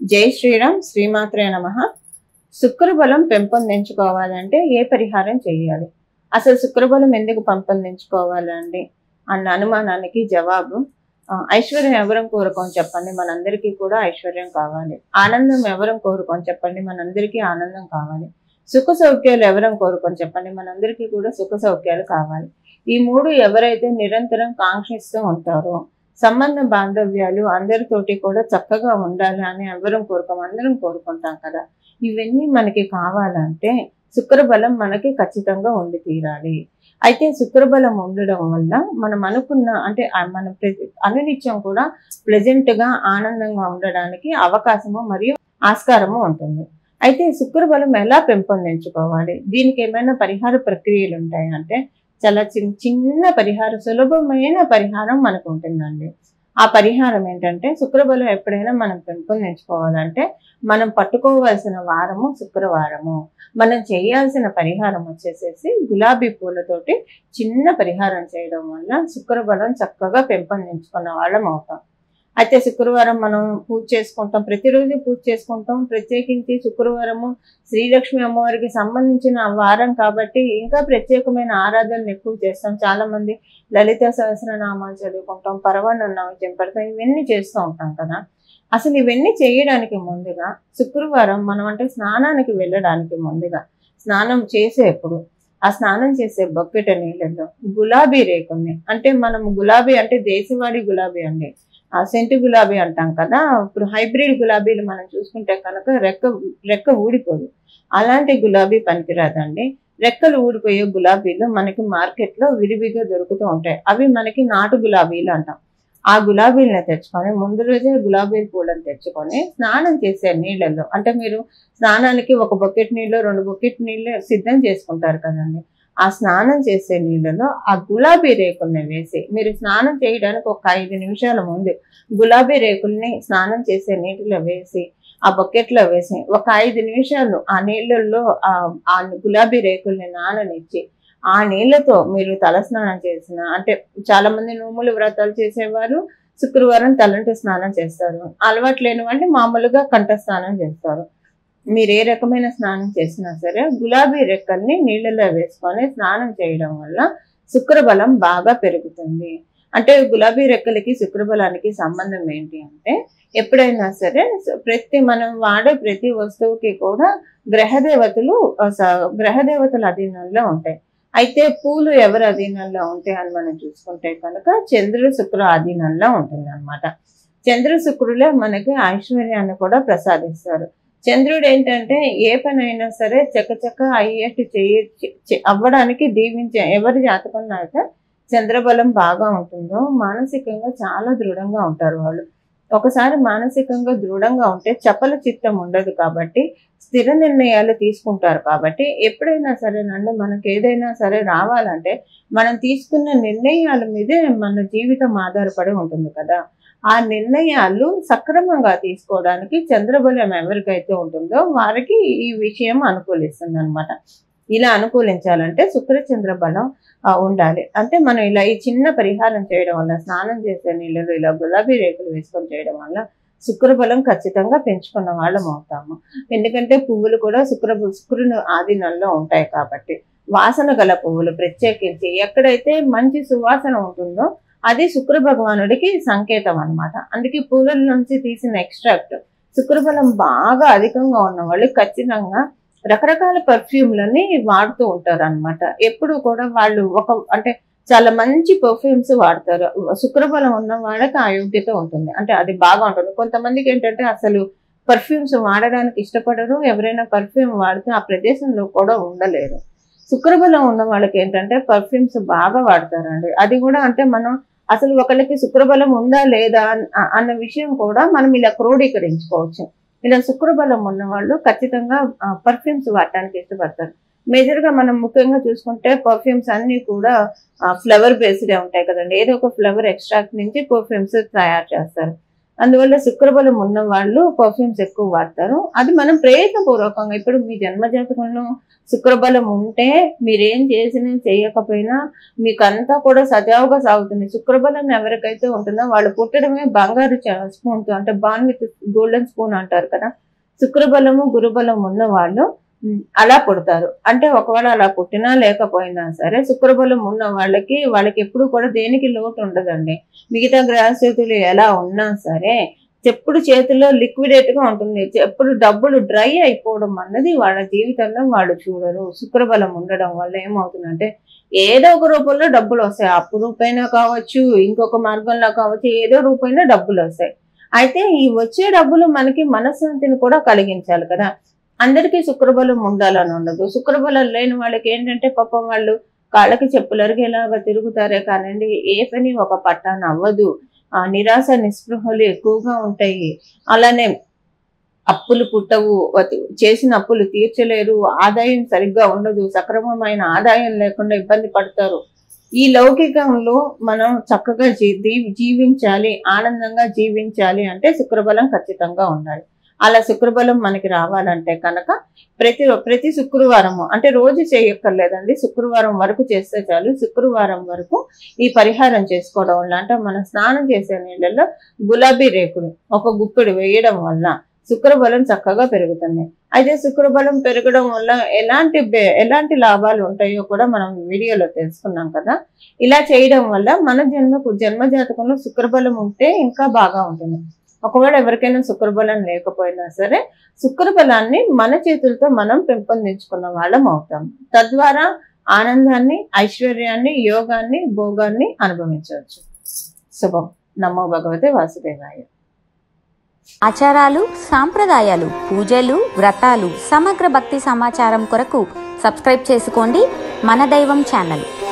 జై శ్రీరామ్ శ్రీమాత్రే నమ శుక్రబలం పెంపొందించుకోవాలంటే ఏ పరిహారం చేయాలి అసలు శుక్రబలం ఎందుకు పెంపొందించుకోవాలండి అన్న అనుమానానికి జవాబు ఆ, ఐశ్వర్యం ఎవరం కోరుకొని చెప్పండి మనందరికీ కూడా ఐశ్వర్యం కావాలి ఆనందం ఎవరం కోరుకొని చెప్పండి మనందరికీ ఆనందం కావాలి సుఖ సౌఖ్యాలు ఎవరం కోరుకొని చెప్పండి మనందరికీ కూడా సుఖ సౌఖ్యాలు కావాలి ఈ మూడు ఎవరైతే నిరంతరం కాంక్షిస్తూ ఉంటారో సంబంధ బాంధవ్యాలు అందరితోటి కూడా చక్కగా ఉండాలి అని ఎవరం కోరుకోం అందరం కోరుకుంటాం కదా ఇవన్నీ మనకి కావాలంటే శుక్రబలం మనకి ఖచ్చితంగా ఉండి తీరాలి అయితే శుక్రబలం ఉండడం వల్ల మనం అనుకున్న అంటే ఆ మన ప్రె- అనునిత్యం కూడా ప్లెజెంట్ గా ఆనందంగా ఉండడానికి అవకాశము మరియు ఆస్కారము ఉంటుంది అయితే శుక్రబలం ఎలా పెంపొందించుకోవాలి దీనికి ఏమైనా పరిహార ప్రక్రియలు ఉంటాయి అంటే చాలా చిన్న చిన్న పరిహారం సులభమైన పరిహారం మనకు ఉంటుందండి ఆ పరిహారం ఏంటంటే శుక్రబలం ఎప్పుడైనా మనం పెంపొందించుకోవాలంటే మనం పట్టుకోవాల్సిన వారము శుక్రవారము మనం చేయాల్సిన పరిహారం వచ్చేసేసి గులాబీ పూలతోటి చిన్న పరిహారం చేయడం వల్ల శుక్రబలం చక్కగా పెంపొందించుకున్న వాళ్ళం అవుతాం అయితే శుక్రవారం మనం పూజ చేసుకుంటాం ప్రతిరోజు పూజ చేసుకుంటాం ప్రత్యేకించి శుక్రవారము శ్రీలక్ష్మి అమ్మవారికి సంబంధించిన వారం కాబట్టి ఇంకా ప్రత్యేకమైన ఆరాధనలు ఎక్కువ చేస్తాం చాలా మంది లలిత సహస్రనామాలు చదువుకుంటాం పరవాన్నం చెంపడతాం ఇవన్నీ చేస్తూ ఉంటాం కదా అసలు ఇవన్నీ చేయడానికి ముందుగా శుక్రవారం మనం అంటే స్నానానికి వెళ్ళడానికి ముందుగా స్నానం చేసేప్పుడు ఆ స్నానం చేసే బకెట్ నీళ్ళల్లో గులాబీ రేకుల్ని అంటే మనం గులాబీ అంటే దేశవాళీ గులాబీ అండి ఆ సెంటు గులాబీ అంటాం కదా ఇప్పుడు హైబ్రిడ్ గులాబీలు మనం చూసుకుంటే కనుక రెక్క రెక్క ఊడిపోదు అలాంటి గులాబీ పనికిరాదండి రెక్కలు ఊడిపోయే గులాబీలు మనకి మార్కెట్లో విరివిగా దొరుకుతూ ఉంటాయి అవి మనకి నాటు గులాబీలు అంటాం ఆ గులాబీలను తెచ్చుకొని ముందు రోజే గులాబీ పూలను తెచ్చుకొని స్నానం చేసే నీళ్ళల్లో అంటే మీరు స్నానానికి ఒక బకెట్ నీళ్ళు రెండు బకెట్ నీళ్ళు సిద్ధం చేసుకుంటారు కదండి ఆ స్నానం చేసే నీళ్ళలో ఆ గులాబీ రేకుల్ని వేసి మీరు స్నానం చేయడానికి ఒక ఐదు నిమిషాల ముందు గులాబీ రేకుల్ని స్నానం చేసే నీటిలో వేసి ఆ బకెట్లో వేసి ఒక ఐదు నిమిషాలు ఆ నీళ్ళల్లో ఆ ఆ గులాబీ రేకుల్ని నాననిచ్చి ఆ నీళ్ళతో మీరు తలస్నానం చేసిన అంటే చాలా మంది నోములు వ్రతాలు చేసేవారు శుక్రవారం తలంటి స్నానం చేస్తారు అలవాటు లేని వాళ్ళు మామూలుగా కంఠ స్నానం చేస్తారు మీరు ఏ రకమైన స్నానం చేసినా సరే గులాబీ రెక్కల్ని నీళ్ళలో వేసుకొని స్నానం చేయడం వల్ల శుక్రబలం బాగా పెరుగుతుంది అంటే గులాబీ రెక్కలకి శుక్రబలానికి సంబంధం ఏంటి అంటే ఎప్పుడైనా సరే ప్రతి మనం వాడే ప్రతి వస్తువుకి కూడా గ్రహదేవతలు ఆ, స- గ్రహదేవతల అధీనంలో ఉంటాయి అయితే పూలు ఎవరి అధీనంలో ఉంటాయి అని మనం చూసుకుంటే కనుక చంద్రుడు శుక్ర అధీనంలో ఉంటుంది అనమాట చంద్ర శుక్రులే మనకి ఐశ్వర్యాన్ని కూడా ప్రసాదిస్తారు చంద్రుడు ఏంటంటే ఏ పని అయినా సరే చకచక అయ్యేట్టు చేయ చే- అవ్వడానికి దీవించే ఎవరి జాతకంలో అయితే చంద్రబలం బాగా ఉంటుందో మానసికంగా చాలా దృఢంగా ఉంటారు వాళ్ళు ఒకసారి మానసికంగా దృఢంగా ఉంటే చపల చిత్తం ఉండదు కాబట్టి స్థిర నిర్ణయాలు తీసుకుంటారు కాబట్టి ఎప్పుడైనా సరేనండి మనకి ఏదైనా సరే రావాలంటే మనం తీసుకున్న నిర్ణయాల మీదే మన జీవితం ఆధారపడి ఉంటుంది కదా ఆ నిర్ణయాలు సక్రమంగా తీసుకోవడానికి చంద్రబలం ఎవరికైతే ఉంటుందో వారికి ఈ విషయం అనుకూలిస్తుంది అనమాట ఇలా అనుకూలించాలంటే శుక్రచంద్ర బలం ఆ, ఉండాలి అంటే మనం ఇలా ఈ చిన్న పరిహారం చేయడం వల్ల స్నానం చేసే నీళ్ళలో ఇలా గులాబీ రేకులు వేసుకొని చేయడం వల్ల శుక్రబలం ఖచ్చితంగా పెంచుకున్న వాళ్ళం అవుతాము ఎందుకంటే పువ్వులు కూడా శుక్ర శుక్రుని ఆధీనంలో ఉంటాయి కాబట్టి వాసన గల పువ్వులు ప్రత్యేకించి ఎక్కడైతే మంచి సువాసన ఉంటుందో అది శుక్ర భగవానుడికి సంకేతం అన్నమాట అందుకే పూల నుంచి తీసిన ఎక్స్ట్రాక్ట్ శుక్రబలం బాగా అధికంగా ఉన్న వాళ్ళు ఖచ్చితంగా రకరకాల పర్ఫ్యూమ్లని వాడుతూ ఉంటారు అనమాట ఎప్పుడు కూడా వాళ్ళు ఒక అంటే చాలా మంచి పర్ఫ్యూమ్స్ వాడతారు శుక్రబలం ఉన్న వాళ్ళకి ఆ యోగ్యత ఉంటుంది అంటే అది బాగా ఉంటుంది కొంతమందికి ఏంటంటే అసలు పర్ఫ్యూమ్స్ వాడడానికి ఇష్టపడరు ఎవరైనా పర్ఫ్యూమ్ వాడితే ఆ ప్రదేశంలో కూడా ఉండలేరు శుక్రబలం ఉన్న వాళ్ళకి ఏంటంటే పర్ఫ్యూమ్స్ బాగా వాడతారండి అది కూడా అంటే మనం అసలు ఒకళ్ళకి శుక్రబలం ఉందా లేదా అన్- అన్న విషయం కూడా మనం ఇలా క్రోడీకరించుకోవచ్చు ఇలా శుక్రబలం ఉన్న వాళ్ళు ఖచ్చితంగా పర్ఫ్యూమ్స్ వాడటానికి ఇష్టపడతారు మేజర్ గా మనం ముఖ్యంగా చూసుకుంటే పర్ఫ్యూమ్స్ అన్ని కూడా ఫ్లవర్ బేస్డ్ ఉంటాయి కదండి ఏదో ఒక ఫ్లవర్ ఎక్స్ట్రాక్ట్ నుంచి పర్ఫ్యూమ్స్ తయారు చేస్తారు అందువల్ల శుక్రబలం ఉన్న వాళ్ళు పర్ఫ్యూమ్స్ ఎక్కువ వాడతారు అది మనం ప్రయత్నపూర్వకంగా ఇప్పుడు మీ జన్మ జాతకంలో శుక్రబలం ఉంటే మీరేం చేసినా చేయకపోయినా మీకంతా కూడా సజావుగా సాగుతుంది శుక్రబలం ఎవరికైతే ఉంటుందో వాళ్ళు పుట్టడమే బంగారు స్పూన్ అంటే బాన్ విత్ గోల్డెన్ స్పూన్ అంటారు కదా శుక్రబలము గురుబలం ఉన్న వాళ్ళు ఉమ్, అలా పుడతారు అంటే ఒకవేళ అలా పుట్టినా లేకపోయినా సరే శుక్రబలం ఉన్న వాళ్ళకి వాళ్ళకి ఎప్పుడు కూడా దేనికి లోటు ఉండదండి మిగతా గ్రహస్థితులు ఎలా ఉన్నా సరే ఎప్పుడు చేతిలో లిక్విడేట్ గా ఉంటుంది ఎప్పుడు డబ్బులు డ్రై అయిపోవడం అన్నది వాళ్ళ జీవితంలో వాళ్ళు చూడరు శుక్రబలం ఉండడం వల్ల ఏమవుతుందంటే ఏదో ఒక రూపంలో డబ్బులు వస్తాయి అప్పు రూపైనా కావచ్చు ఇంకొక మార్గంలో కావచ్చు ఏదో రూపైనా డబ్బులు వస్తాయి అయితే ఈ వచ్చే డబ్బులు మనకి మనశ్శాంతిని కూడా కలిగించాలి కదా అందరికీ శుక్రబలం ఉండాలని ఉండదు శుక్రబలం లేని వాళ్ళకి ఏంటంటే పాపం వాళ్ళు కాళ్ళకి చెప్పులు అరిగేలాగా తిరుగుతారే కానండి ఏ పని ఒక పట్టాన అవ్వదు ఆ నిరాశ నిస్పృహలు ఎక్కువగా ఉంటాయి అలానే అప్పులు పుట్టవు అతి- చేసిన అప్పులు తీర్చలేరు ఆదాయం సరిగ్గా ఉండదు సక్రమమైన ఆదాయం లేకుండా ఇబ్బంది పడతారు ఈ లౌకికంలో మనం చక్కగా జీ- దీ- జీవించాలి ఆనందంగా జీవించాలి అంటే శుక్రబలం ఖచ్చితంగా ఉండాలి అలా శుక్రబలం మనకి రావాలంటే కనుక ప్రతి ప్రతి శుక్రవారము అంటే రోజు చేయక్కర్లేదండి శుక్రవారం వరకు చేస్తే చాలు శుక్రవారం వరకు ఈ పరిహారం చేసుకోవడం వల్ల అంటే మనం స్నానం చేసే నీళ్ళల్లో గులాబీ రేకులు ఒక గుప్పెడు వేయడం వల్ల శుక్రబలం చక్కగా పెరుగుతుంది అయితే శుక్రబలం పెరగడం వల్ల ఎలాంటి బె- ఎలాంటి లాభాలు ఉంటాయో కూడా మనం వీడియోలో తెలుసుకున్నాం కదా ఇలా చేయడం వల్ల మన జన్మకు జన్మ జాతకంలో శుక్రబలం ఉంటే ఇంకా బాగా ఉంటుంది ఒకవేళ ఎవరికైనా శుక్రబలం లేకపోయినా సరే శుక్రబలాన్ని మన చేతులతో మనం పెంపొందించుకున్న వాళ్ళం అవుతాం తద్వారా ఆనందాన్ని ఐశ్వర్యాన్ని యోగాన్ని భోగాన్ని అనుభవించవచ్చు శుభం నమో భగవతే వాసుదేవాయ ఆచారాలు సాంప్రదాయాలు పూజలు వ్రతాలు సమగ్ర భక్తి సమాచారం కొరకు సబ్స్క్రైబ్ చేసుకోండి మన దైవం ఛానల్